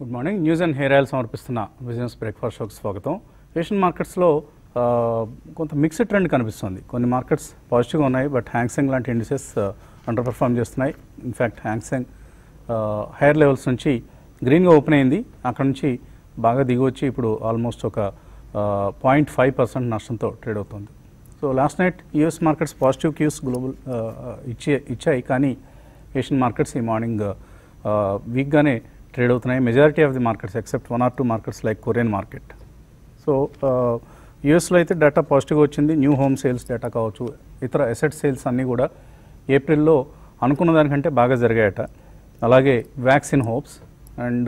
Good morning news and hair oil సమర్పిస్తున్న business breakfast షోకి స్వాగతం ఏషియన్ మార్కెట్స్లో ఆ, కొంత మిక్స్డ్ ట్రెండ్ కనిపిస్తుంది కొన్ని మార్కెట్స్ పాజిటివ్గా ఉన్నాయి బట్ హ్యాంగ్సెంగ్ లాంటి ఇండిసెస్ అండర్ పర్ఫామ్ చేస్తున్నాయి ఇన్ఫ్యాక్ట్ హ్యాంగ్సెంగ్ హైయర్ లెవెల్స్ నుంచి గ్రీన్గా ఓపెన్ అయింది అక్కడ నుంచి బాగా దిగి వచ్చి ఇప్పుడు ఆల్మోస్ట్ ఒక పాయింట్ ఫైవ్ పర్సెంట్ నష్టంతో ట్రేడ్ అవుతుంది so last night US markets positive cues global ఇచ్చే ఇచ్చాయి కానీ ఏషియన్ మార్కెట్స్ ఈ మార్నింగ్ వీక్గానే ట్రేడ్ అవుతున్నాయి majority of the markets except one or two markets like Korean market so యూఎస్లో అయితే డేటా పాజిటివ్గా వచ్చింది న్యూ హోమ్ సేల్స్ డేటా కావచ్చు ఇతర అసెట్ సేల్స్ అన్నీ కూడా ఏప్రిల్లో అనుకున్న దానికంటే బాగా జరిగాయట అలాగే vaccine hopes and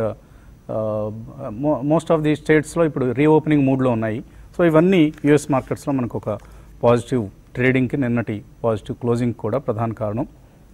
most of the స్టేట్స్లో ఇప్పుడు రీఓపెనింగ్ మూడ్లో ఉన్నాయి సో ఇవన్నీ యూఎస్ మార్కెట్స్లో మనకు ఒక పాజిటివ్ ట్రేడింగ్కి నిన్నటి పాజిటివ్ క్లోజింగ్ కూడా ప్రధాన కారణం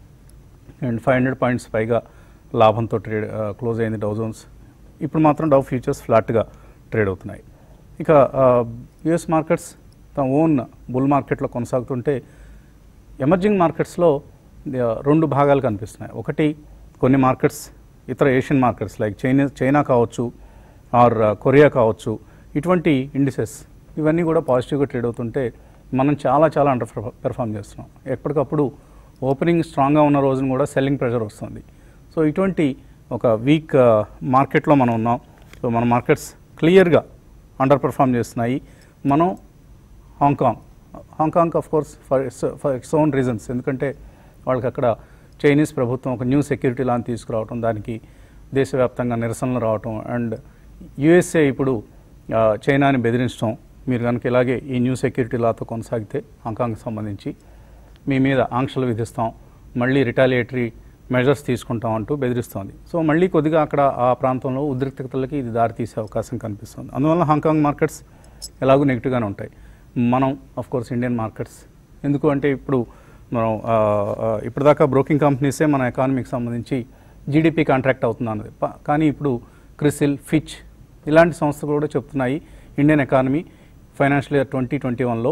అండ్ ఫైవ్ హండ్రెడ్ పాయింట్స్ పైగా లాభంతో ట్రేడ్ క్లోజ్ అయింది డౌ జోన్స్ ఇప్పుడు మాత్రం డౌ ఫ్యూచర్స్ ఫ్లాట్గా ట్రేడ్ అవుతున్నాయి ఇక యుఎస్ మార్కెట్స్ తమ ఓన్ బుల్ మార్కెట్లో కొనసాగుతుంటే ఎమర్జింగ్ మార్కెట్స్లో ఆ, రెండు భాగాలు కనిపిస్తున్నాయి ఒకటి కొన్ని మార్కెట్స్ ఇతర Asian markets like China China కావచ్చు ఆర్ కొరియా కావచ్చు ఇటువంటి ఇండిసెస్ ఇవన్నీ కూడా పాజిటివ్గా ట్రేడ్ అవుతుంటే మనం చాలా చాలా అండర్ పెర్ఫామ్ చేస్తున్నాం ఎప్పటికప్పుడు ఓపెనింగ్ స్ట్రాంగ్గా ఉన్న రోజున కూడా సెల్లింగ్ ప్రెషర్ వస్తుంది సో ఇటువంటి ఒక వీక్ మార్కెట్లో మనం ఉన్నాం సో మన మార్కెట్స్ క్లియర్గా అండర్ పెర్ఫామ్ చేస్తున్నాయి మనం Hong Kong Hong Kong of course for for its own reasons ఎందుకంటే వాళ్ళకి అక్కడ చైనీస్ ప్రభుత్వం ఒక న్యూ సెక్యూరిటీ లాని తీసుకురావటం దానికి దేశవ్యాప్తంగా నిరసనలు రావటం అండ్ యుఎస్ఏ ఇప్పుడు ఆ, చైనాని బెదిరించడం మీరు కనుక ఇలాగే ఈ న్యూ సెక్యూరిటీ లాతో కొనసాగితే హాంకాంగ్కి సంబంధించి మీ మీద ఆంక్షలు విధిస్తాం మళ్ళీ రిటాలియేటరీ మెజర్స్ తీసుకుంటాం అంటూ బెదిరిస్తోంది సో మళ్ళీ కొద్దిగా అక్కడ ఆ ప్రాంతంలో ఉద్రిక్తతలకి ఇది దారి తీసే అవకాశం కనిపిస్తుంది అందువల్ల హాంకాంగ్ మార్కెట్స్ ఎలాగో నెగిటివ్గానే ఉంటాయి మనం ఆఫ్ కోర్స్ ఇండియన్ మార్కెట్స్ ఎందుకు అంటే ఇప్పుడు మనం ఆ, ఆ, ఇప్పటిదాకా బ్రోకింగ్ కంపెనీసే మన ఎకానమీకి సంబంధించి జీడిపి కాంట్రాక్ట్ అవుతుంది అన్నది ప- కానీ ఇప్పుడు క్రిసిల్ ఫిచ్ ఇలాంటి సంస్థలు కూడా చెప్తున్నాయి Indian economy financial year twenty twenty వన్లో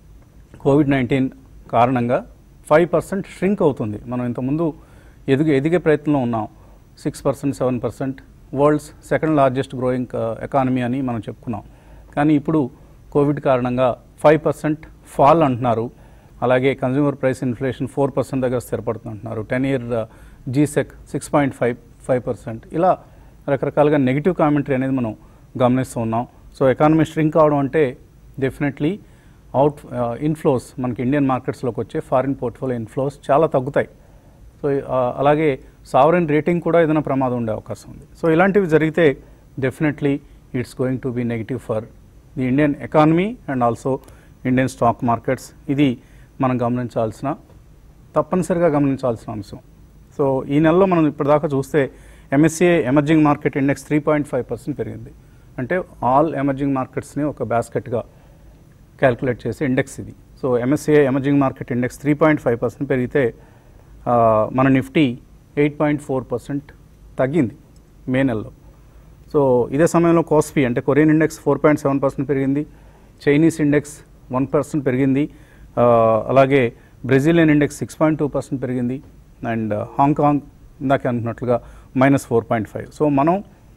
కోవిడ్ నైన్టీన్ కారణంగా ఫైవ్ పర్సెంట్ ష్రింక్ అవుతుంది మనం ఇంతకుముందు ఎదిగే ఎదిగే ప్రయత్నంలో ఉన్నాం six percent seven percent world's second largest growing economy అని మనం చెప్పుకున్నాం కానీ ఇప్పుడు కోవిడ్ కారణంగా ఫైవ్ పర్సెంట్ ఫాల్ అంటున్నారు అలాగే consumer price inflation four percent దగ్గర స్థిరపడుతుంది అంటున్నారు ten year G Sec six point five five percent ఇలా రకరకాలుగా నెగిటివ్ కామెంటరీ అనేది మనం గమనిస్తూ ఉన్నాం సో ఎకానమీ స్ట్రింక్ అవడం అంటే డెఫినెట్లీ అవుట్ ఇన్ఫ్లోస్ మనకి ఇండియన్ మార్కెట్స్లోకి వచ్చే ఫారిన్ పోర్ట్ఫోలియో ఇన్ఫ్లోస్ చాలా తగ్గుతాయి సో ఆ, అలాగే సావరెన్ రేటింగ్ కూడా ఏదైనా ప్రమాదం ఉండే అవకాశం ఉంది సో ఇలాంటివి జరిగితే definitely it's going to be negative for the Indian economy and also Indian stock markets ఇది మనం గమనించాల్సిన తప్పనిసరిగా గమనించాల్సిన అంశం సో ఈ నెలలో మనం ఇప్పటిదాకా చూస్తే MSCI emerging market index three point five percent పెరిగింది అంటే ఆల్ ఎమర్జింగ్ మార్కెట్స్ని ఒక బాస్కెట్గా క్యాల్కులేట్ చేసే ఇండెక్స్ ఇది so MSCI emerging market index three point five percent పెరిగితే ఆ, మన Nifty eight point four percent తగ్గింది మే నెలలో సో ఇదే సమయంలో కాస్పీ అంటే Korean index four point seven percent పెరిగింది చైనీస్ ఇండెక్స్ వన్ పర్సెంట్ పెరిగింది ఆ, అలాగే Brazilian index six point two percent పెరిగింది అండ్ హాంకాంగ్ ఇందాక అనుకున్నట్లుగా minus four point five so మనం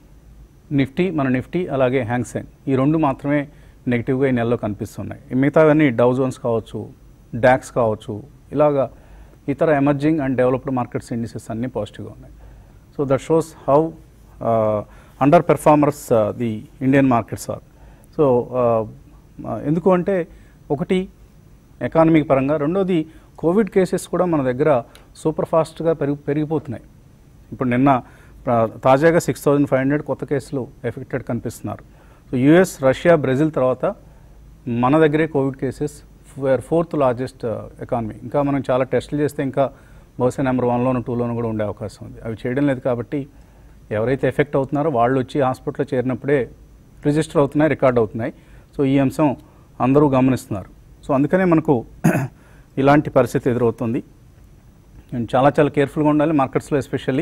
నిఫ్టీ మన నిఫ్టీ అలాగే హ్యాంగ్సెంగ్ ఈ రెండు మాత్రమే నెగిటివ్గా ఈ నెలలో కనిపిస్తున్నాయి ఈ మిగతావన్నీ డౌ జోన్స్ కావచ్చు డాక్స్ కావచ్చు ఇలాగా ఇతర emerging and developed markets indices అన్నీ పాజిటివ్గా ఉన్నాయి so that shows how under performers the Indian markets are so ఎందుకు అంటే ఒకటి ఎకానమీ పరంగా రెండోది కోవిడ్ కేసెస్ కూడా మన దగ్గర సూపర్ ఫాస్ట్గా పెరిగి పెరిగిపోతున్నాయి ఇప్పుడు నిన్న ప్ర- తాజాగా సిక్స్ థౌజండ్ ఫైవ్ హండ్రెడ్ కొత్త కేసులు ఎఫెక్టెడ్ కనిపిస్తున్నారు సో యుఎస్ రష్యా బ్రెజిల్ తర్వాత మన దగ్గరే COVID cases were fourth largest economy ఇంకా మనం చాలా టెస్టులు చేస్తే ఇంకా బహుశా నెంబర్ వన్లోను టూలోను కూడా ఉండే అవకాశం ఉంది అవి చేయడం లేదు కాబట్టి ఎవరైతే ఎఫెక్ట్ అవుతున్నారో వాళ్ళు వచ్చి హాస్పిటల్లో చేరినప్పుడే రిజిస్టర్ అవుతున్నాయి రికార్డ్ అవుతున్నాయి సో ఈ అంశం అందరూ గమనిస్తున్నారు సో అందుకనే మనకు ఇలాంటి పరిస్థితి ఎదురవుతుంది అండ్ చాలా చాలా కేర్ఫుల్గా ఉండాలి మార్కెట్స్లో ఎస్పెషల్లీ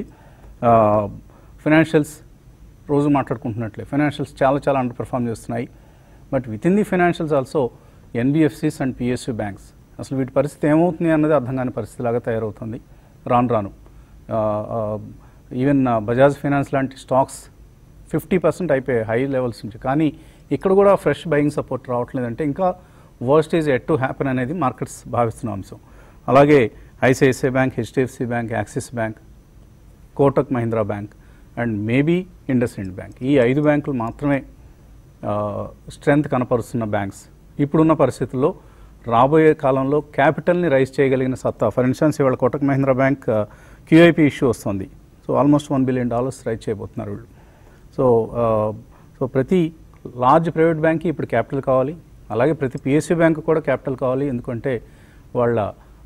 ఫైనాన్షియల్స్ రోజు మాట్లాడుకుంటున్నట్లే ఫైనాన్షియల్స్ చాలా చాలా అండర్ పెర్ఫామ్ చేస్తున్నాయి but with in the financials also NBFCs and PSU banks అసలు వీటి పరిస్థితి ఏమవుతుంది అన్నది అర్థం కాని పరిస్థితి లాగా తయారవుతుంది రాను రాను ఈవెన్ బజాజ్ ఫైనాన్స్ లాంటి స్టాక్స్ ఫిఫ్టీ పర్సెంట్ అయిపోయాయి హై లెవెల్స్ నుంచి కానీ ఇక్కడ కూడా ఫ్రెష్ బయింగ్ సపోర్ట్ రావట్లేదంటే ఇంకా worst is at to happen అనేది మార్కెట్స్ భావిస్తున్న అంశం అలాగే ICICI bank HDFC bank Axis bank Kotak Mahindra bank and maybe Indus ఇండ్ bank ఈ ఐదు బ్యాంకులు మాత్రమే స్ట్రెంగ్త్ కనపరుస్తున్న బ్యాంక్స్ ఇప్పుడున్న పరిస్థితుల్లో రాబోయే కాలంలో క్యాపిటల్ని రైజ్ చేయగలిగిన సత్తా ఫర్ ఇన్స్టెన్స్ ఇవాళ Kotak Mahindra bank QIP issue వస్తుంది so almost one billion dollars raise చేయబోతున్నారు వీళ్ళు సో సో ప్రతి లార్జ్ ప్రైవేట్ బ్యాంక్కి ఇప్పుడు క్యాపిటల్ కావాలి అలాగే ప్రతి పిఎస్సి బ్యాంక్ కూడా క్యాపిటల్ కావాలి ఎందుకంటే వాళ్ళ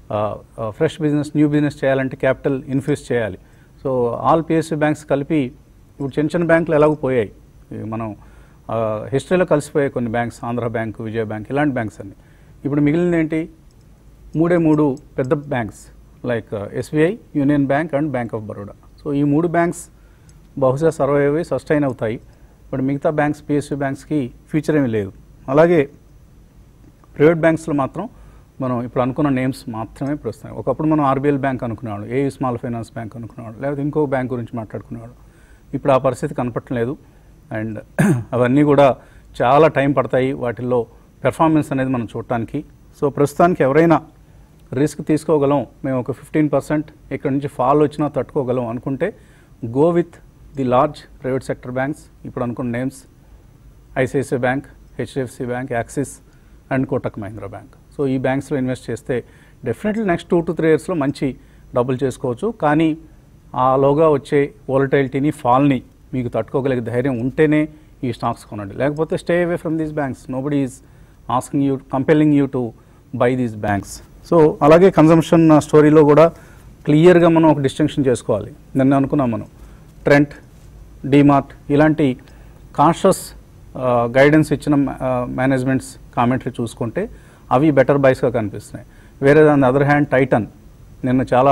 ఫ్రెష్ బిజినెస్ న్యూ బిజినెస్ చేయాలంటే క్యాపిటల్ ఇన్ఫ్యూజ్ చేయాలి సో ఆల్ పిఎస్సి బ్యాంక్స్ కలిపి ఇప్పుడు చిన్న చిన్న బ్యాంకులు ఎలాగో పోయాయి ఈ మనం హిస్టరీలో కలిసిపోయాయి కొన్ని banks Andhra Bank Vijaya Bank ఇలాంటి బ్యాంక్స్ అన్ని ఇప్పుడు మిగిలింది ఏంటి మూడే మూడు పెద్ద banks like SBI Union Bank and Bank of Baroda so ఈ మూడు బ్యాంక్స్ బహుశా సర్వైవ్ అయ్యి సస్టైన్ అవుతాయి బట్ మిగతా బ్యాంక్స్ పిఎస్యూ బ్యాంక్స్కి ఫ్యూచర్ ఏమీ లేదు అలాగే ప్రైవేట్ బ్యాంక్స్లో మాత్రం మనం ఇప్పుడు అనుకున్న నేమ్స్ మాత్రమే ప్రస్తుతం ఒకప్పుడు మనం ఆర్బీఎల్ బ్యాంక్ అనుకునేవాడు ఏ స్మాల్ ఫైనాన్స్ బ్యాంక్ అనుకునేవాడు లేకపోతే ఇంకో బ్యాంక్ గురించి మాట్లాడుకునేవాడు ఇప్పుడు ఆ పరిస్థితి కనపట్టలేదు అండ్ అవన్నీ కూడా చాలా టైం పడతాయి వాటిల్లో పెర్ఫార్మెన్స్ అనేది మనం చూడటానికి సో ప్రస్తుతానికి ఎవరైనా రిస్క్ తీసుకోగలం మేము ఒక ఫిఫ్టీన్ పర్సెంట్ ఇక్కడ నుంచి ఫాల్ వచ్చినా తట్టుకోగలం అనుకుంటే go with the large private sector banks ఇప్పుడు అనుకున్న names ICICI bank HDFC bank Axis and Kotak Mahindra Bank so ఈ బ్యాంక్స్లో ఇన్వెస్ట్ చేస్తే definitely next two to three ఇయర్స్లో మంచి డబ్బులు చేసుకోవచ్చు కానీ ఆలోగా వచ్చే వోలటైలిటీని ఫాల్ని మీకు తట్టుకోగలిగే ధైర్యం ఉంటేనే ఈ స్టాక్స్ కొనండి లేకపోతే stay away from these banks nobody is asking you compelling you to buy these banks so అలాగే కన్జంప్షన్ స్టోరీలో కూడా క్లియర్గా మనం ఒక డిస్టింక్షన్ చేసుకోవాలి నిన్న అనుకున్నాం మనం ట్రెంట్ డీమార్ట్ ఇలాంటి కాన్షియస్ గైడెన్స్ ఇచ్చిన మేనేజ్మెంట్స్ కామెంటరీ చూసుకుంటే అవి బెటర్ బైస్గా కనిపిస్తున్నాయి వేరే దాని అదర్ హ్యాండ్ టైటన్ నిన్న చాలా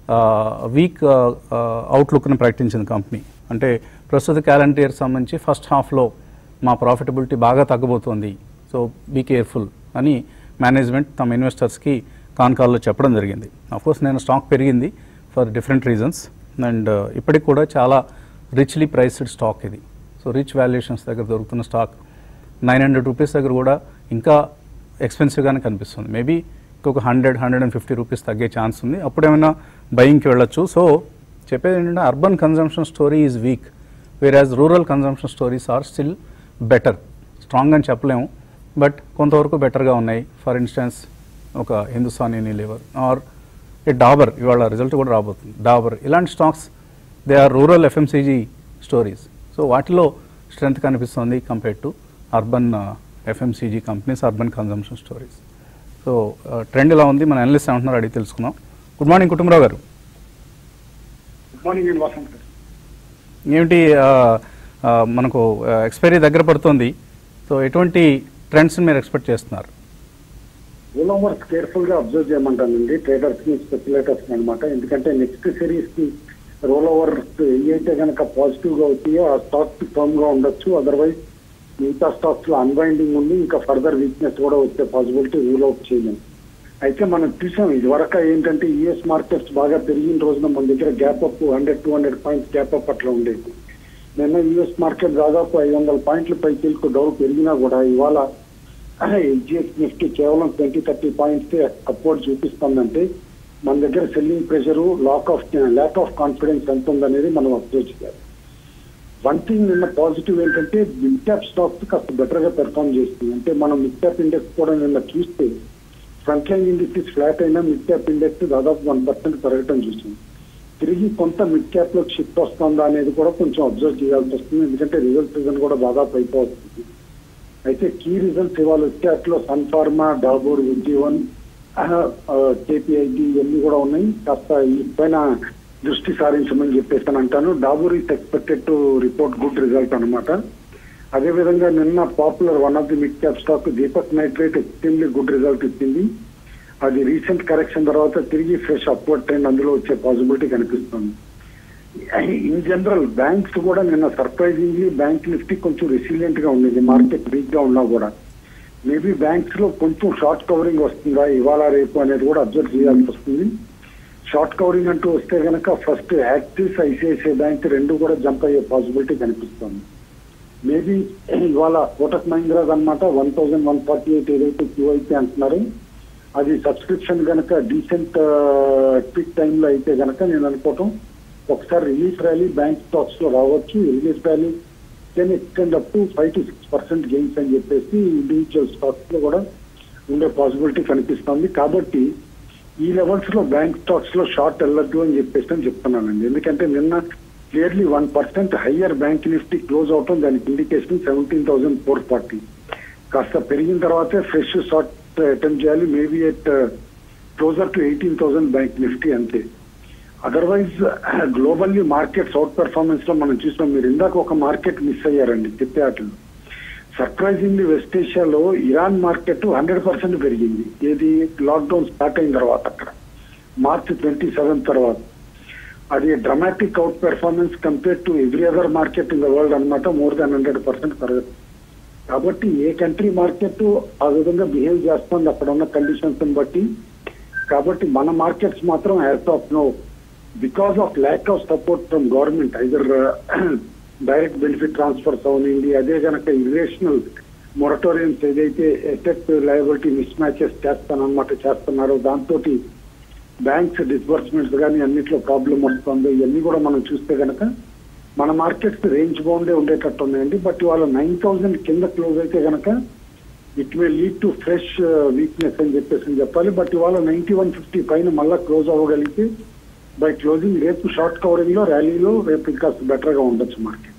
వీక్ అవుట్లుక్ని ప్రకటించింది కంపెనీ అంటే ప్రస్తుత క్యాలెండర్ ఇయర్ సంబంధించి ఫస్ట్ హాఫ్లో మా ప్రాఫిటబిలిటీ బాగా తగ్గబోతోంది సో బీ కేర్ఫుల్ అని మేనేజ్మెంట్ తమ ఇన్వెస్టర్స్కి కాన్కాల్లో చెప్పడం జరిగింది కోర్స్ నేను స్టాక్ పెరిగింది ఫర్ డిఫరెంట్ రీజన్స్ అండ్ ఇప్పటికి కూడా చాలా రిచ్లీ ప్రైస్డ్ స్టాక్ ఇది సో రిచ్ వాల్యుయేషన్స్ దగ్గర దొరుకుతున్న స్టాక్ నైన్ హండ్రెడ్ రూపీస్ దగ్గర కూడా ఇంకా ఎక్స్పెన్సివ్గానే కనిపిస్తుంది మేబీ ఇంకొక hundred hundred and fifty rupees తగ్గే ఛాన్స్ ఉంది అప్పుడేమైనా బయింగ్కి వెళ్ళొచ్చు సో చెప్పేది ఏంటంటే urban consumption story is weak whereas rural consumption stories are still better strong అని చెప్పలేము బట్ కొంతవరకు బెటర్గా ఉన్నాయి ఫర్ ఇన్స్టెన్స్ ఒక Hindustan Unilever or a Dabur ఇవాళ రిజల్ట్ కూడా రాబోతుంది డాబర్ ఇలాంటి stocks they are rural FMCG stories so వాటిలో స్ట్రెంత్ కనిపిస్తుంది compare to urban FMCG companies urban consumption stories so trend ఇలా ఉంది మన అనలిస్ట్ ఏమంటున్నారు అడిగి తెలుసుకుందాం గుడ్ మార్నింగ్ కుటుంబరావు గారు గుడ్ మార్నింగ్ అండి వసంత్ గారు ఏమిటి ఆ, ఆ, మనకు ఎక్స్పైరీ దగ్గర పడుతుంది సో ఎటువంటి ట్రెండ్స్ మీరు ఎక్స్పెక్ట్ చేస్తున్నారు రోల్ ఓవర్స్ కేర్ఫుల్ గా అబ్జర్వ్ చేయమంటానండి ట్రేడర్స్ ని స్పెక్యులేటర్స్ అనమాట ఎందుకంటే నెక్స్ట్ సిరీస్ కి రోల్ ఓవర్స్ ఏవైతే కనుక పాజిటివ్ గా అవుతాయో ఆ స్టాక్ ఫర్మ్ గా ఉండొచ్చు అదర్వైజ్ మిగతా స్టాక్స్ లో అన్వైండింగ్ ఉంది ఇంకా ఫర్దర్ వీక్నెస్ కూడా వచ్చే పాసిబిలిటీ రూల్ అవుట్ చేయలేము అయితే మనం చూసాం ఇది వరకు ఏంటంటే యుఎస్ మార్కెట్స్ బాగా పెరిగిన రోజున మన దగ్గర gap up hundred two hundred points gap up అట్లా ఉండేది నిన్న యుఎస్ మార్కెట్ దాదాపు ఐదు వందల పాయింట్ల పైకి డౌన్ పెరిగినా కూడా ఇవాళ ఎస్జిఎస్ నిఫ్టీ కేవలం ట్వంటీ థర్టీ పాయింట్స్ అప్వర్డ్ చూపిస్తుందంటే మన దగ్గర selling pressure lack of lack of confidence ఎంత ఉందనేది మనం అబ్జర్వ్ చేయాలి వన్ థింగ్ నిన్న పాజిటివ్ ఏంటంటే మిడ్ క్యాప్ స్టాక్స్ కాస్త బెటర్ గా పెర్ఫామ్ చేస్తుంది అంటే మనం మిడ్ క్యాప్ ఇండెక్స్ కూడా నిన్న చూస్తే ఫ్రంట్ లైన్ ఇండెక్స్ ఫ్లాట్ అయినా మిడ్ క్యాప్ ఇండెక్స్ దాదాపు వన్ పర్సెంట్ పెరగటం చూసింది తిరిగి కొంత మిడ్ క్యాప్ లో షిఫ్ట్ వస్తుందా అనేది కూడా కొంచెం అబ్జర్వ్ చేయాల్సి వస్తుంది ఎందుకంటే రిజల్ట్ సీజన్ కూడా దాదాపు అయిపోతుంది అయితే కీ రిజల్ట్స్ ఇవాళ వచ్చే అట్లో Sun Pharma Dabur Ujjivan KPIT ఇవన్నీ కూడా ఉన్నాయి కాస్త ఈ పైన దృష్టి సారించమని చెప్పేసి అని అంటాను Dabur is expected to report good result అనమాట అదేవిధంగా నిన్న popular one of the mid cap stock Deepak Nitrite extremely good result ఇచ్చింది అది రీసెంట్ కరెక్షన్ తర్వాత తిరిగి ఫ్రెష్ అప్వర్డ్ ట్రెండ్ అందులో వచ్చే పాసిబిలిటీ కనిపిస్తుంది ఇన్ జనరల్ బ్యాంక్స్ కూడా నిన్న సర్ప్రైజింగ్లీ బ్యాంక్ నిఫ్టీ కొంచెం రెసిలియంట్ గా ఉండేది మార్కెట్ వీక్ గా ఉన్నా కూడా మేబీ బ్యాంక్స్ లో కొంచెం షార్ట్ కవరింగ్ వస్తుందా ఇవాళ రేపు అనేది కూడా అబ్జర్వ్ చేయాల్సి వస్తుంది షార్ట్ కవరింగ్ అంటూ వస్తే కనుక ఫస్ట్ యాక్సిస్ ఐసిఐసిఐ బ్యాంక్ రెండు కూడా జంప్ అయ్యే పాసిబిలిటీ కనిపిస్తుంది మేబీ ఇవాళ కోటక్ మహీంద్రాస్ అనమాట one thousand one forty eight ఏదైతే క్యూఐపీ అంటున్నారు అది సబ్స్క్రిప్షన్ కనుక డీసెంట్ పిక్ టైంలో అయితే కనుక నేను అనుకోవటం ఒకసారి రిలీఫ్ ర్యాలీ బ్యాంక్ స్టాక్స్ లో రావచ్చు relief rally can extend up to five to six percent gains అని చెప్పేసి ఇండివిజువల్ స్టాక్స్ లో కూడా ఉండే పాసిబిలిటీ కనిపిస్తుంది కాబట్టి ఈ లెవెల్స్ లో బ్యాంక్ స్టాక్స్ లో షార్ట్ వెళ్ళొద్దు అని చెప్పేసి అని చెప్తున్నానండి ఎందుకంటే నిన్న clearly one percent higher Bank Nifty close అవటం దానికి indication seventeen thousand four forty కాస్త పెరిగిన తర్వాతే ఫ్రెష్ షార్ట్ అటెంప్ట్ చేయాలి maybe at closer to eighteen thousand Bank Nifty అంతే otherwise globally markets outperformance లో మనం చూసాం మీరు ఇందాక ఒక మార్కెట్ మిస్ అయ్యారండి చెప్పే ఆటలు సర్ప్రైజింగ్లీ వెస్ట్ ఏషియాలో ఇరాన్ మార్కెట్ హండ్రెడ్ పర్సెంట్ పెరిగింది ఏది లాక్డౌన్ స్టార్ట్ అయిన తర్వాత అక్కడ మార్చ్ ట్వంటీ సెవెన్ తర్వాత అది dramatic outperformance compare to every other market in the world అనమాట మోర్ దాన్ హండ్రెడ్ పర్సెంట్ పెరగదు కాబట్టి ఏ కంట్రీ మార్కెట్ ఆ విధంగా బిహేవ్ చేస్తుంది అక్కడ ఉన్న కండిషన్స్ బట్టి కాబట్టి మన మార్కెట్స్ మాత్రం as of no because of lack of support from government either direct benefit transfers అవునండి అదే కనుక ఇరేషనల్ మొరటోరియంస్ ఏదైతే ఎసెట్ లయబిలిటీ మిస్ మ్యాచెస్ చేస్తానన్నమాట చేస్తున్నారో దాంతో బ్యాంక్స్ డిస్బర్స్మెంట్స్ కానీ అన్నిట్లో ప్రాబ్లం వస్తుంది ఇవన్నీ కూడా మనం చూస్తే కనుక మన మార్కెట్స్ రేంజ్ బౌండే ఉండేటట్టు ఉన్నాయండి బట్ ఇవాళ నైన్ థౌసండ్ కింద క్లోజ్ అయితే కనుక it may lead to fresh weakness అని చెప్పేసి అని చెప్పాలి బట్ ఇవాళ నైన్టీ వన్ ఫిఫ్టీ పైన మళ్ళా క్లోజ్ అవ్వగలిగితే బై క్లోజింగ్ రేపు షార్ట్ కవరింగ్ లో ర్యాలీలో రేపు ఇంకా బెటర్ గా ఉండొచ్చు మార్కెట్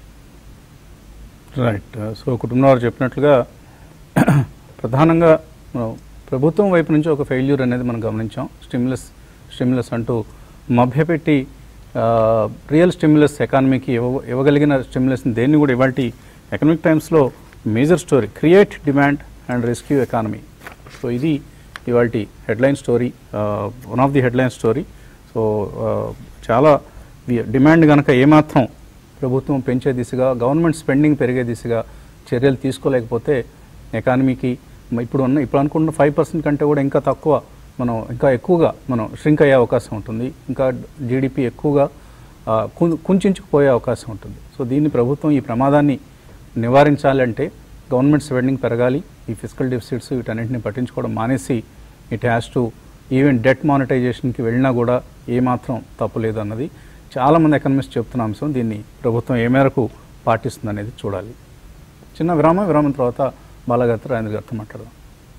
రైట్ సో కుటుంబం వారు చెప్పినట్లుగా ప్రధానంగా మనం ప్రభుత్వం వైపు నుంచి ఒక ఫెయిల్యూర్ అనేది మనం గమనించాం స్టిమ్యులస్ స్టిమ్యులస్ అంటూ మభ్యపెట్టి రియల్ స్టిమ్యులస్ ఎకానమీకి ఇవ్వ ఇవ్వగలిగిన స్టిమ్యులస్ని దేన్ని కూడా ఇవాళ ఎకనామిక్ టైమ్స్లో major story create demand and rescue economy so ఇది ఇవాళ headline story one of the headline story so చాలా డిమాండ్ కనుక ఏమాత్రం ప్రభుత్వం పెంచే దిశగా గవర్నమెంట్ స్పెండింగ్ పెరిగే దిశగా చర్యలు తీసుకోలేకపోతే ఎకానమీకి మ- ఇప్పుడు ఉన్న ఇప్పుడు అనుకున్న ఫైవ్ పర్సెంట్ కంటే కూడా ఇంకా తక్కువ మనం ఇంకా ఎక్కువగా మనం ష్రింక్ అయ్యే అవకాశం ఉంటుంది ఇంకా జీడిపి ఎక్కువగా ఆ, కు- కుంచుకుపోయే అవకాశం ఉంటుంది సో దీన్ని ప్రభుత్వం ఈ ప్రమాదాన్ని నివారించాలంటే గవర్నమెంట్ స్పెండింగ్ పెరగాలి ఈ ఫిజికల్ డెఫిసిట్స్ వీటన్నింటిని పట్టించుకోవడం మానేసి it has to even debt మానిటైజేషన్కి వెళ్ళినా కూడా ఏమాత్రం తప్పు లేదు అన్నది చాలామంది ఎకనమిస్ట్ చెప్తున్న అంశం దీన్ని ప్రభుత్వం ఏ మేరకు పాటిస్తుంది అనేది చూడాలి చిన్న విరామం విరామం తర్వాత బాలగారితో రాజేంద్ర గారితో మాట్లాడదాం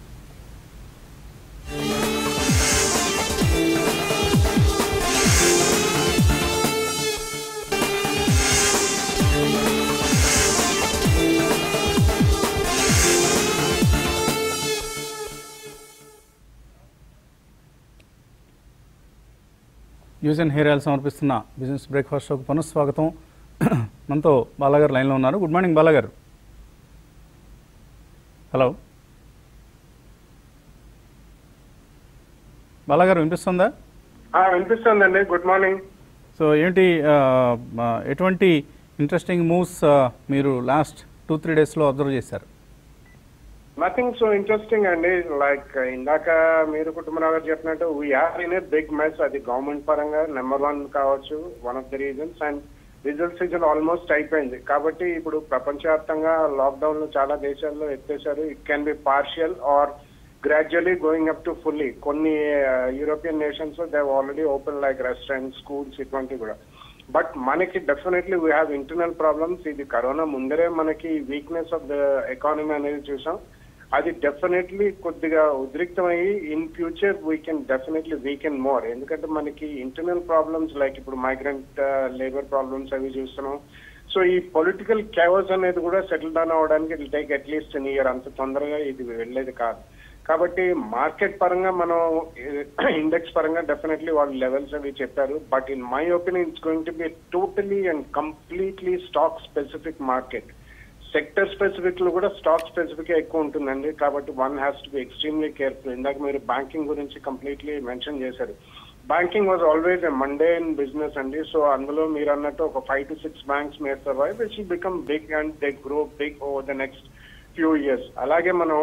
న్యూస్ అండ్ హెయిర్ ఆయిల్ సమర్పిస్తున్న బిజినెస్ బ్రేక్ఫాస్ట్ షోకు పునఃస్వాగతం మనతో బాలాగారు లైన్లో ఉన్నారు గుడ్ మార్నింగ్ బాలాగారు హలో బాలాగారు వినిపిస్తుందా ఆ, వినిపిస్తుందండి గుడ్ మార్నింగ్ సో ఏంటి ఆ, ఆ, ఎటువంటి ఇంట్రెస్టింగ్ మూవ్స్ మీరు లాస్ట్ టూ త్రీ డేస్లో అబ్జర్వ్ చేశారు నథింగ్ సో ఇంట్రెస్టింగ్ అండి లైక్ ఇందాక మీరు కుటుంబరావు గారు చెప్పినట్టు we're in a big mess అది గవర్నమెంట్ పరంగా నెంబర్ వన్ కావచ్చు one of the reasons and result season almost అయిపోయింది కాబట్టి ఇప్పుడు ప్రపంచవ్యాప్తంగా లాక్డౌన్ చాలా దేశాల్లో ఎత్తేసారు it can be partial or gradually going up to fully కొన్ని European nations they already open like restaurant schools ఇటువంటివి కూడా బట్ మనకి definitely we have internal problems ఇది కరోనా ముందరే మనకి వీక్నెస్ ఆఫ్ ద ఎకానమీ అనేది చూసాం అది డెఫినెట్లీ కొద్దిగా ఉద్రిక్తమయ్యి in future we can definitely weaken more ఎందుకంటే మనకి ఇంటర్నల్ ప్రాబ్లమ్స్ లైక్ ఇప్పుడు మైగ్రెంట్ లేబర్ ప్రాబ్లమ్స్ అవి చూస్తున్నాం సో ఈ పొలిటికల్ క్యావస్ అనేది కూడా సెటిల్ డౌన్ అవ్వడానికి it take at least in year అంత తొందరగా ఇది వెళ్ళేది కాదు కాబట్టి మార్కెట్ పరంగా మనం ఇండెక్స్ పరంగా డెఫినెట్లీ వాళ్ళు లెవెల్స్ అవి చెప్పారు but in my opinion it's going to be totally and completely stock specific market sector specific లో కూడా స్టాక్ స్పెసిఫిక్ ఎక్కువ ఉంటుందండి కాబట్టి one has to be extremely careful ఇందాక మీరు బ్యాంకింగ్ గురించి కంప్లీట్లీ మెన్షన్ చేశారు banking was always a mundane business అండి సో అందులో మీరు అన్నట్టు ఒక five to six banks made survive which become big and they grow big over the next few years అలాగే మనం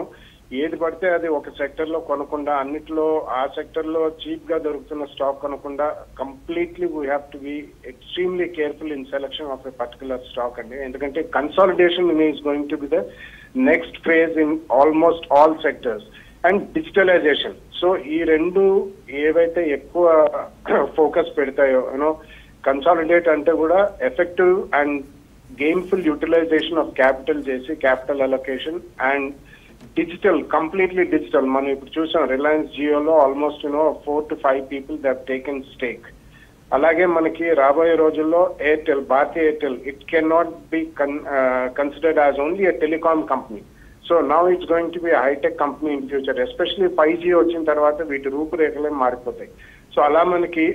ఏది పడితే అది ఒక సెక్టర్ లో కొనకుండా అన్నిట్లో ఆ సెక్టర్ లో చీప్ గా దొరుకుతున్న స్టాక్ కొనకుండా completely we have to be extremely careful in selection of a particular stock అండి ఎందుకంటే consolidation is going to be the next phase in almost all sectors and digitalization so ఈ రెండు ఏవైతే ఎక్కువ ఫోకస్ పెడతాయో యూనో కన్సాలిడేట్ అంటే కూడా effective and gainful utilization of capital చేసి capital allocation and digital completely digital మనం ఇప్పుడు చూసాం రిలయన్స్ జియోలో almost you know four to five people that taken stake అలాగే మనకి రాబోయే రోజుల్లో Airtel Bharatiya Airtel it can not be considered as only a telecom company so now it's going to be hitech company in future especially five G వచ్చిన తర్వాత వీటి రూపురేఖలే మారిపోతాయి so అలా మనకి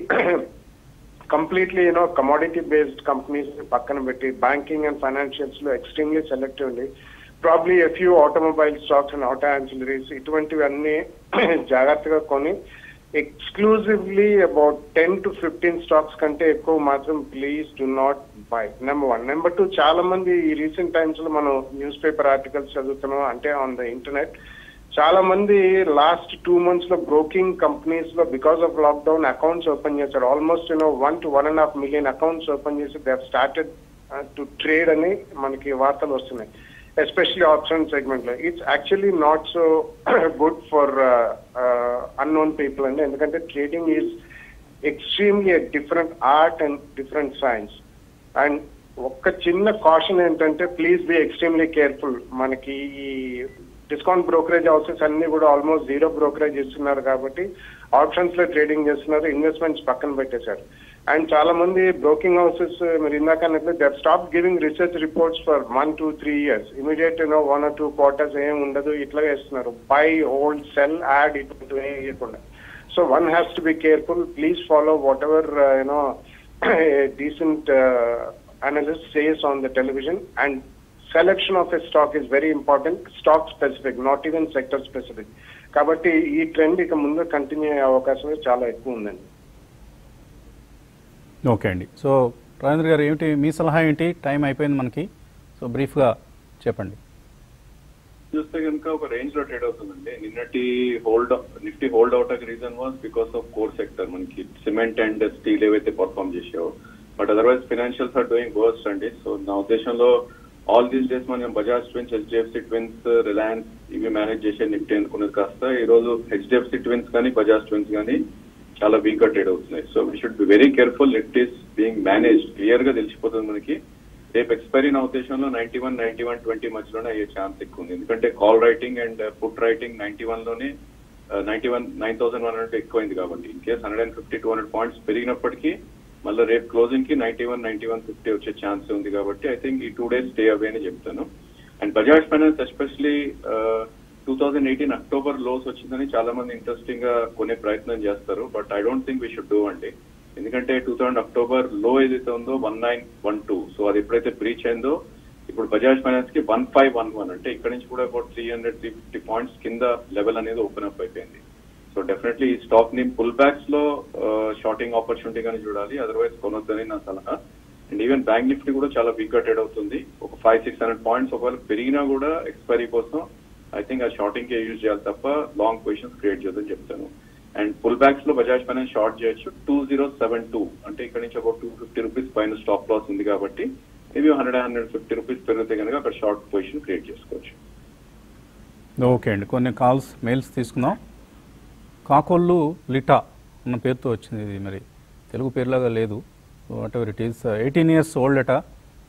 completely you know commodity based companies పక్కన పెట్టి banking and financials లో ఎక్స్ట్రీమ్లీ సెలెక్టివ్ అండి probably a few automobile stocks and auto ancillaries ఇటువంటివి అన్ని జాగ్రత్తగా కొని exclusively about ten to fifteen stocks కంటే ఎక్కువ మాత్రం please do not buy number one number two చాలా మంది ఈ రీసెంట్ టైమ్స్ లో మనం న్యూస్ పేపర్ ఆర్టికల్స్ చదువుతున్నాం అంటే ఆన్ ద ఇంటర్నెట్ చాలా మంది లాస్ట్ టూ మంత్స్ లో బ్రోకింగ్ కంపెనీస్ లో because of lockdown accounts open చేశారు almost you know one to one and half million accounts open చేసి దే స్టార్టెడ్ టు ట్రేడ్ అని మనకి వార్తలు వస్తున్నాయి ఎస్పెషలీ ఆప్షన్ సెగ్మెంట్ లో it's actually not so good for unknown people అండి ఎందుకంటే trading is extremely different art and different science and ఒక్క చిన్న కాషన్ ఏంటంటే ప్లీజ్ బి ఎక్స్ట్రీమ్లీ కేర్ఫుల్ మనకి ఈ డిస్కౌంట్ బ్రోకరేజ్ హౌసెస్ అన్ని కూడా ఆల్మోస్ట్ జీరో బ్రోకరేజ్ ఇస్తున్నారు కాబట్టి ఆప్షన్స్ లో ట్రేడింగ్ చేస్తున్నారు ఇన్వెస్ట్మెంట్స్ పక్కన పెట్టేశారు అండ్ చాలా మంది బ్రోకింగ్ హౌసెస్ మీరు ఇందాక అన్నట్లు that stop giving research reports for one two three years immediate you know one or two quarters ఏం ఉండదు ఇట్లా వేస్తున్నారు బై హోల్డ్ సెల్ యాడ్ ఇటువంటి వేయకుండా so one has to be careful please follow whatever you know decent analyst says on the television and selection of a stock is very important stock specific not even sector specific కాబట్టి ఈ trend ఇక ముందు continue అయ్యే అవకాశం చాలా ఎక్కువ ఉందండి okay అండి సో రాజేంద్ర గారు ఏమిటి మీ సలహా ఏంటి టైం అయిపోయింది మనకి సో బ్రీఫ్గా చెప్పండి చూస్తే కనుక ఒక రేంజ్ లో ట్రేడ్ అవుతుందండి నిన్నటి hold Nifty hold out reason was because of core sector మనకి సిమెంట్ అండ్ స్టీల్ ఏవైతే పర్ఫామ్ చేసావో but otherwise financials are doing worst అండి సో నా ఉద్దేశంలో ఆల్ దీస్ డేస్ మనం Bajaj twins HDFC twins Reliance ఇవి మేనేజ్ చేసే నిఫ్టీ అనుకున్నది కాస్త ఈ రోజు హెచ్డిఎఫ్సి ట్విన్స్ కానీ బజాజ్ ట్విన్స్ కానీ చాలా వీక్ గా ట్రేడ్ అవుతున్నాయి so we should be very careful it is being manage clear గా తెలిసిపోతుంది మనకి రేపు ఎక్స్పైరీ నా ఉద్దేశంలో ninety one ninety one twenty మధ్యలోనే అయ్యే ఛాన్స్ ఎక్కువ ఉంది ఎందుకంటే call writing and put writing ninety one లోనే ninety one nine thousand one hundred ఎక్కువైంది కాబట్టి in case hundred and fifty two hundred points పెరిగినప్పటికీ మళ్ళీ రేపు క్లోజింగ్ కి ninety one ninety one fifty వచ్చే ఛాన్స్ ఉంది కాబట్టి ఐ థింక్ ఈ టూ డేస్ స్టే అవే అని చెప్తాను and Bajaj finance especially two thousand eighteen October lows వచ్చిందని చాలా మంది ఇంట్రెస్టింగ్ గా కొనే ప్రయత్నం చేస్తారు but I don't think we should do అండి ఎందుకంటే టూ థౌసండ్ అక్టోబర్ లో ఏదైతే ఉందో one nine one two so అది ఎప్పుడైతే బ్రీచ్ అయిందో ఇప్పుడు బజాజ్ ఫైనాన్స్ కి వన్ ఫైవ్ వన్ వన్ అంటే ఇక్కడ నుంచి కూడా about three hundred three fifty points కింద లెవెల్ అనేది ఓపెన్ అప్ అయిపోయింది సో డెఫినెట్లీ ఈ స్టాక్ ని పుల్ బ్యాక్స్ లో షార్టింగ్ ఆపర్చునిటీ గానీ చూడాలి అదర్వైజ్ కొనొద్దని నా సలహా అండ్ ఈవెన్ బ్యాంక్ నిఫ్టీ కూడా చాలా వీక్ గా ట్రేడ్ అవుతుంది ఒక ఫైవ్ సిక్స్ హండ్రెడ్ పాయింట్స్ ఒకవేళ పెరిగినా కూడా ఎక్స్పైరీ కోసం ఐ థింక్ ఆ షార్టింగ్ కే యూజ్ చేయాలి తప్ప లాంగ్ పొజిషన్స్ క్రియేట్ చేయొద్దని చెప్తాను అండ్ పుల్ బ్యాక్స్ లో బజాజ్ ఫైనాన్స్ షార్ట్ చేయొచ్చు టూ జీరో సెవెన్ టూ అంటే ఇక్కడ నుంచి ఒక టూ ఫిఫ్టీ రూపీస్ పైన స్టాప్ లాస్ ఉంది కాబట్టి maybe hundred hundred fifty rupees పెరిగితే కనుక అక్కడ షార్ట్ పొజిషన్ క్రియేట్ చేసుకోవచ్చు ఓకే అండి కొన్ని కాల్స్ మెయిల్స్ తీసుకుందాం కాకోళ్ళు లిటా అన్న పేరుతో వచ్చింది ఇది మరి తెలుగు పేరులాగా లేదు whatever it is eighteen years old అట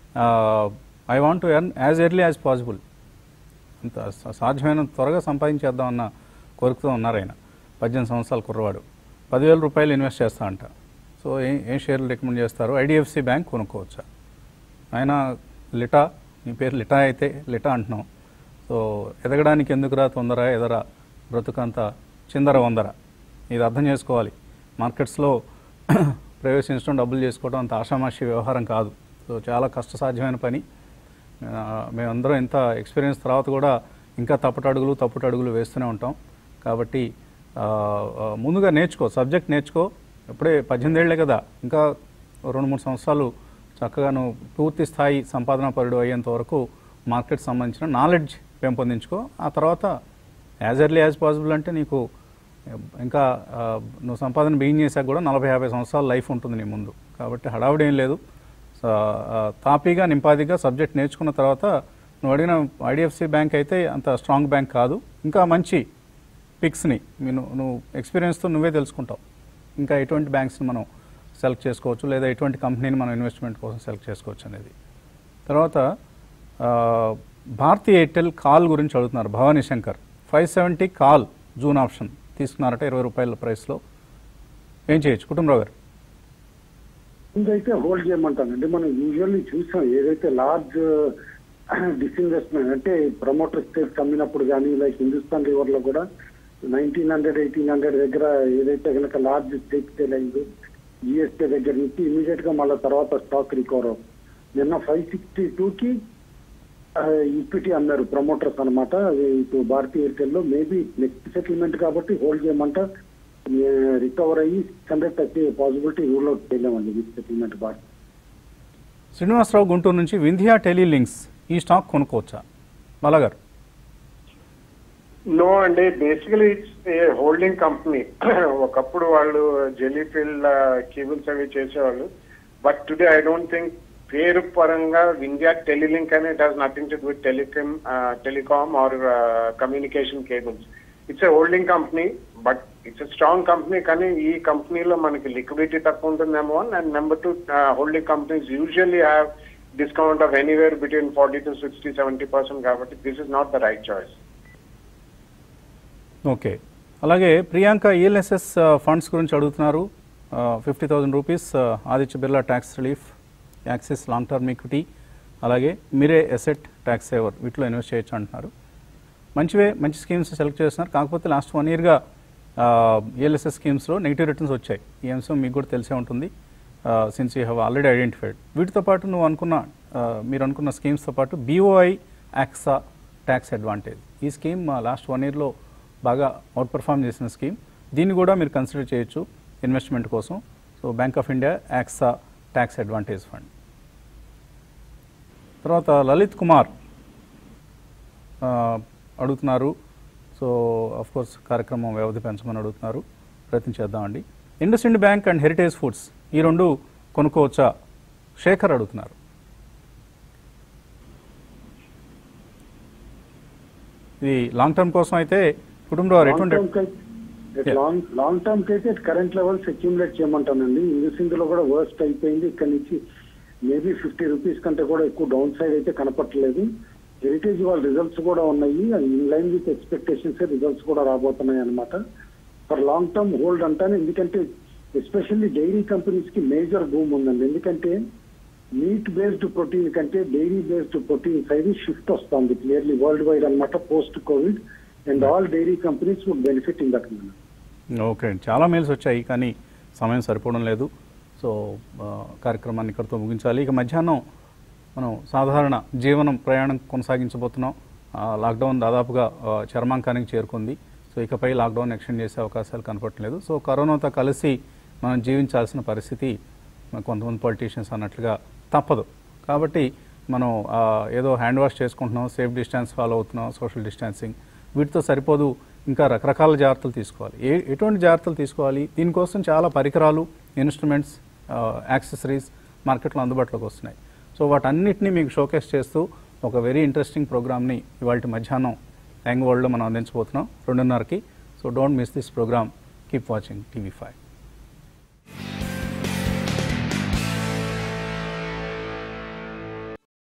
I want to earn as early as possible అంత సా- సాధ్యమైన త్వరగా సంపాదించేద్దామన్న కోరికతో ఉన్నారు ఆయన పద్దెనిమిది సంవత్సరాల కుర్రవాడు పదివేల రూపాయలు ఇన్వెస్ట్ చేస్తా అంట సో ఏం ఏం షేర్లు రికమెండ్ చేస్తారు ఐడిఎఫ్సి బ్యాంక్ కొనుక్కోవచ్చా ఆయన లిటా మీ పేరు లిటా అయితే లిటా అంటున్నాం సో ఎదగడానికి ఎందుకురా తొందర ఎదరా బ్రతుకంతా చిందర వందర ఇది అర్థం చేసుకోవాలి మార్కెట్స్లో ప్రవేశించడం డబ్బులు చేసుకోవడం అంత ఆషామాషి వ్యవహారం కాదు సో చాలా కష్టసాధ్యమైన పని ఆ, మేమందరం ఇంత ఎక్స్పీరియన్స్ తర్వాత కూడా ఇంకా తప్పటి అడుగులు తప్పటి అడుగులు వేస్తూనే ఉంటాం కాబట్టి ఆ, ఆ, ముందుగా నేర్చుకో సబ్జెక్ట్ నేర్చుకో ఇప్పుడే పద్దెనిమిది ఏళ్లే కదా ఇంకా రెండు మూడు సంవత్సరాలు చక్కగా నువ్వు పూర్తి స్థాయి సంపాదన పరుడు అయ్యేంత వరకు మార్కెట్ సంబంధించిన నాలెడ్జ్ పెంపొందించుకో ఆ తర్వాత యాజ్ ఎర్లీ యాజ్ పాసిబుల్ అంటే నీకు ఇంకా ఆ, నువ్వు సంపాదన బిగిన్ చేశాక కూడా నలభై యాభై సంవత్సరాల లైఫ్ ఉంటుంది నీ ముందు కాబట్టి హడావుడి ఏం లేదు సో, ఆ, తాపీగా నింపాదిగా సబ్జెక్ట్ నేర్చుకున్న తర్వాత నువ్వు అడిగిన ఐడిఎఫ్సి బ్యాంక్ అయితే అంత స్ట్రాంగ్ బ్యాంక్ కాదు ఇంకా మంచి పిక్స్ని నేను నువ్వు ఎక్స్పీరియన్స్తో నువ్వే తెలుసుకుంటావు ఇంకా ఎటువంటి బ్యాంక్స్ని మనం సెలెక్ట్ చేసుకోవచ్చు లేదా ఎటువంటి కంపెనీని మనం ఇన్వెస్ట్మెంట్ కోసం సెలెక్ట్ చేసుకోవచ్చు అనేది తర్వాత ఆ, భారతీ ఎయిర్టెల్ కాల్ గురించి అడుగుతున్నారు Bhavani Shankar five seventy call June option తీసుకున్నారట ఇరవై రూపాయల ప్రైస్లో ఏం చేయొచ్చు కుటుంబరావు గారు ముందైతే హోల్డ్ చేయమంటానండి మనం యూజువల్లీ చూసాం ఏదైతే లార్జ్ డిస్ఇన్వెస్ట్మెంట్ అంటే ప్రమోటర్ స్టేట్స్ అమ్మినప్పుడు కానీ లైక్ హిందుస్థాన్ లివర్ లో కూడా నైన్టీన్ హండ్రెడ్ ఎయిటీన్ హండ్రెడ్ దగ్గర ఏదైతే కనుక లార్జ్ స్టేక్ సేల్ అయిందో జిఎస్టీ దగ్గర నుంచి ఇమీడియట్ గా మళ్ళీ తర్వాత స్టాక్ రికవర్ అవుతుంది నిన్న ఫైవ్ సిక్స్టీ టూ కి ఈక్విటీ అన్నారు ప్రమోటర్స్ అనమాట ఇప్పుడు భారతీయ ఎయిర్టెల్ లో మేబీ నెక్స్ట్ సెటిల్మెంట్ కాబట్టి హోల్డ్ చేయమంట రికవర్ అయ్యి సిక్స్ హండ్రెడ్ వచ్చే పాసిబిలిటీ రూల్ అవుట్ చేయలేమండి విత్ సెటిల్మెంట్ భారత్ శ్రీనివాసరావు గుంటూరు నుంచి వింధ్యా టెలిలింక్స్ ఈ స్టాక్ కొనుక్కోవచ్చా బాలా గారు నో అండి basically it's a holding company ఒకప్పుడు వాళ్ళు జెలీఫిల్ కేబుల్స్ అవి చేసేవాళ్ళు but today I don't think పేరు పరంగా ఇండియా టెలిలింక్ అని it has nothing to with telecom telecom or communication cables it's a holding company but it's a strong company కానీ ఈ కంపెనీలో మనకి లిక్విడిటీ తక్కువ ఉంటుంది number one and number two holding companies usually have discount of anywhere between forty to sixty seventy percent కాబట్టి this is not the right choice okay అలాగే Priyanka ELSS funds గురించి అడుగుతున్నారు fifty thousand rupees Aditya Birla tax relief Axis long term equity అలాగే Mirae asset tax saver వీటిలో invest చేయొచ్చు అంటున్నారు మంచివే మంచి స్కీమ్స్ సెలెక్ట్ చేస్తున్నారు కాకపోతే లాస్ట్ వన్ ఇయర్గా ఈఎల్ఎస్ఎస్ స్కీమ్స్లో నెగిటివ్ రిటర్న్స్ వచ్చాయి ఈ అంశం మీకు కూడా తెలిసే ఉంటుంది since you have already identified వీటితో పాటు నువ్వు అనుకున్న ఆ, మీరు అనుకున్న స్కీమ్స్తో పాటు బీఓఐ యాక్సా ట్యాక్స్ అడ్వాంటేజ్ ఈ స్కీమ్ లాస్ట్ వన్ ఇయర్లో బాగా అవుట్ పర్ఫామ్ చేసిన స్కీమ్ దీన్ని కూడా మీరు కన్సిడర్ చేయొచ్చు ఇన్వెస్ట్మెంట్ కోసం so bank of India Axa tax advantage fund తర్వాత లలిత్ కుమార్ ఆ, అడుగుతున్నారు సో అఫ్ కోర్స్ కార్యక్రమం వ్యవధి పెంచమని అడుగుతున్నారు ప్రయత్నం చేద్దామండి Indus ఇండ్ bank and Heritage Foods ఈ రెండు కొనుక్కోవచ్చా శేఖర్ అడుగుతున్నారు ఇది లాంగ్ టర్మ్ కోసం అయితే కుటుంబంలో ఎటువంటి Yeah. లాంగ్ లాంగ్ టర్మ్ కి అయితే కరెంట్ లెవెల్స్ అక్యూములేట్ చేయమంటానండి ఇంగ్లీష్ ఇందులో కూడా వర్స్ట్ అయిపోయింది ఇక్కడ నుంచి మేబీ ఫిఫ్టీ రూపీస్ కంటే కూడా ఎక్కువ డౌన్ సైడ్ అయితే కనపట్లేదు హెరిటేజ్ వాళ్ళ రిజల్ట్స్ కూడా ఉన్నాయి in line with expectations results కూడా రాబోతున్నాయి అనమాట ఫర్ లాంగ్ టర్మ్ హోల్డ్ అంటాను ఎందుకంటే ఎస్పెషల్లీ డైరీ కంపెనీస్ కి మేజర్ బూమ్ ఉందండి ఎందుకంటే మీట్ బేస్డ్ ప్రోటీన్ కంటే dairy based protein side shift వస్తుంది క్లియర్లీ వరల్డ్ వైడ్ అనమాట post covid and all dairy companies would benefit in that manner okay అండి చాలా మెయిల్స్ వచ్చాయి కానీ సమయం సరిపోవడం లేదు సో ఆ, కార్యక్రమాన్ని ఇక్కడితో ముగించాలి ఇక మధ్యాహ్నం మనం సాధారణ జీవనం ప్రయాణం కొనసాగించబోతున్నాం ఆ, లాక్డౌన్ దాదాపుగా ఆ, చర్మాంకానికి చేరుకుంది సో ఇకపై లాక్డౌన్ ఎక్స్టెండ్ చేసే అవకాశాలు కనపడట్లేదు సో కరోనాతో కలిసి మనం జీవించాల్సిన పరిస్థితి మన కొంతమంది పొలిటీషియన్స్ అన్నట్లుగా తప్పదు కాబట్టి మనం ఆ, ఏదో హ్యాండ్ వాష్ చేసుకుంటున్నాం సేఫ్ డిస్టెన్స్ ఫాలో అవుతున్నాం సోషల్ డిస్టెన్సింగ్ వీటితో సరిపోదు ఇంకా రకరకాల జాగ్రత్తలు తీసుకోవాలి ఏ ఎటువంటి జాగ్రత్తలు తీసుకోవాలి దీనికోసం చాలా పరికరాలు ఇన్స్ట్రుమెంట్స్ యాక్సెసరీస్ మార్కెట్లో అందుబాటులోకి వస్తున్నాయి సో వాటన్నిటిని మీకు షోకేస్ చేస్తూ ఒక వెరీ ఇంట్రెస్టింగ్ ప్రోగ్రామ్ని ఇవాళ మధ్యాహ్నం యంగ్ వరల్డ్లో మనం అందించబోతున్నాం రెండున్నరకి so don't miss this program keep watching TV five